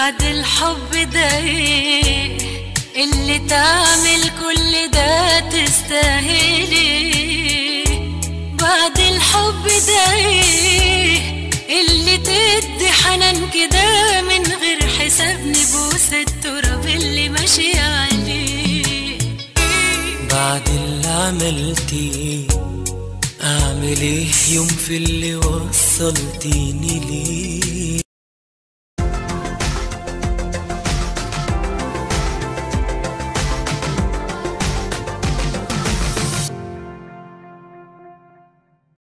بعد الحب ده ايه اللي تعمل كل ده تستاهلي بعد الحب ده ايه اللي تدي حنان كده من غير حساب نبوس التراب اللي ماشي عليه بعد اللي عملتيه اعمل ايه يوم في اللي وصلتيني ليه